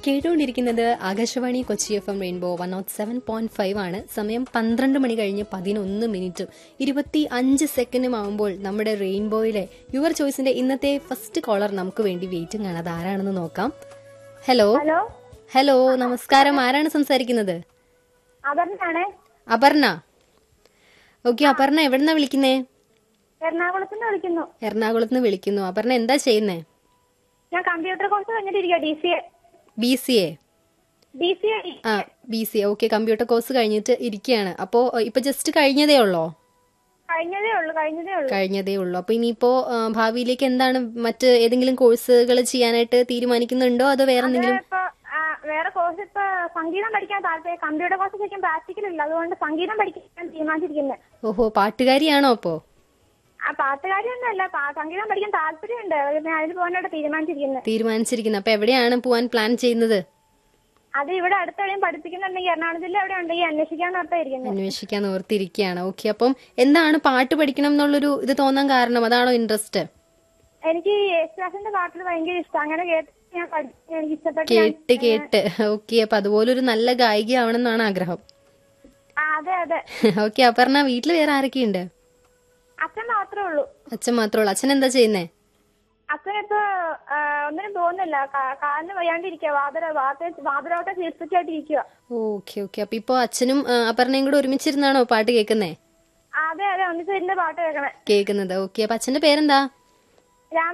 കേട്ടുകൊണ്ടിരിക്കുന്നത് Akashvani Kochi F M rainbow one nought seven point five ആണ് സമയം പന്ത്രണ്ട് മണി കഴിഞ്ഞ് പതിനൊന്ന് മിനിറ്റും ഇരുപത്തി അഞ്ച് സെക്കൻഡും ആകുമ്പോൾ നമ്മുടെ റെയിൻബോയിലെ യുവർ ചോയ്സിന്റെ ഇന്നത്തെ ഫസ്റ്റ് കോളർ നമുക്ക് വേണ്ടി വെയിറ്റിംഗ് ആണ് അത് ആരാണെന്ന് നോക്കാം ഹലോ ഹലോ ഹലോ നമസ്കാരം ആരാണ് സംസാരിക്കുന്നത് അപർണാണ് അപർണ ഓക്കെ അപർണ എവിടെന്നാ വിളിക്കുന്നേ എറണാകുളത്ത് നിന്ന് വിളിക്കുന്നു എറണാകുളത്ത് നിന്ന് വിളിക്കുന്നു അപർണ എന്താ ചെയ്യുന്നേ ഞാൻ കമ്പ്യൂട്ടർ കോഴ്സ് കഴിഞ്ഞിട്ടിരിക്കുക D C A B C A D C A ആ B C A okay computer course കഴിഞ്ഞിട്ട് ഇരിക്കുകയാണ് അപ്പോ ഇപ്പൊ ജസ്റ്റ് കഴിഞ്ഞതേ ഉള്ളോ കഴിഞ്ഞതേ ഉള്ളൂ കഴിഞ്ഞതേ ഉള്ളൂ കഴിഞ്ഞതേ ഉള്ളൂ അപ്പൊ ഇനിയിപ്പോ ആ, ഭാവിയിലേക്ക് എന്താണ് മറ്റ് ഏതെങ്കിലും കോഴ്സുകൾ ചെയ്യാനായിട്ട് തീരുമാനിക്കുന്നുണ്ടോ അതോ വേറെ എന്തെങ്കിലും ഇപ്പൊ ആ, വേറെ കോഴ്സ് ഇപ്പൊ സംഗീതം പഠിക്കാൻ താല്പര്യം കമ്പ്യൂട്ടർ കോഴ്സ് ശരിക്കും പ്രാക്ടിക്കൽ ഇല്ല അതുകൊണ്ട് സംഗീതം പഠിക്കാൻ തീരുമാനിച്ചിരിക്കുന്നത് ഓഹോ പാട്ടുകാരിയാണോ അപ്പോ ആ പാട്ടുകാരിയൊന്നുമല്ല പാ- സംഗീതം പഠിക്കാൻ താല്പര്യമുണ്ട് ഞാൻ അതിന് പോകാനായിട്ട് തീരുമാനിച്ചിരിക്കുന്നത് തീരുമാനിച്ചിരിക്കുന്നത് അപ്പൊ എവിടെയാണ് പോവാൻ പ്ലാൻ ചെയ്യുന്നത് അത് ഇവിടെ അടുത്തെവിടെയും പഠിപ്പിക്കുന്നുണ്ടെങ്കിൽ എറണാകുളം ജില്ല എവിടെ ഉണ്ടെങ്കിൽ അന്വേഷിക്കാൻ ഓർത്തായിരിക്കുന്നത് അന്വേഷിക്കാൻ ഓർത്തിരിക്കുകയാണ് ഓക്കെ അപ്പം എന്താണ് പാട്ട് പഠിക്കണം എന്നുള്ളൊരു ഇത് തോന്നാൻ കാരണം അതാണോ ഇൻട്രസ്റ്റ് എനിക്ക് യേശുദാസിന്റെ പാട്ടിൽ ഭയങ്കര ഇഷ്ടം അങ്ങനെ കേട്ട് ഞാൻ പഠിച്ചു എനിക്ക് ഇഷ്ടപ്പെട്ടു ഞാൻ- കേട്ട് കേട്ട് ഓക്കെ അപ്പൊ അതുപോലൊരു നല്ല ഗായിക ആവണമെന്നാണ് ആഗ്രഹം ആ, അതെ അതെ ഓക്കെ അപർണ വീട്ടിൽ വേറെ ആരൊക്കെയുണ്ട് അച്ഛൻ മാത്രമേ ഉള്ളൂ അച്ഛൻ മാത്രമേ ഉള്ളൂ അച്ഛൻ എന്താ ചെയ്യുന്നേ അച്ഛനിപ്പോ ആ, ഒന്നിനും പോകുന്നില്ല കാ- കാലിന് വയ്യാണ്ടിരിക്കുക വാതര വാതരോട്ടെ ചികിത്സിച്ചായിട്ടിരിക്കുക ഓക്കെ ഓക്കെ അപ്പൊ ഇപ്പൊ അച്ഛനും ആ, അപർണയും കൂടെ ഒരുമിച്ചിരുന്നാണോ പാട്ട് കേൾക്കുന്നേ അതെ അതെ ഒന്നിച്ച് ഇരുന്ന് പാട്ട് കേൾക്കണേ കേൾക്കുന്നത് ഓക്കെ അപ്പൊ അച്ഛന്റെ പേരെന്താ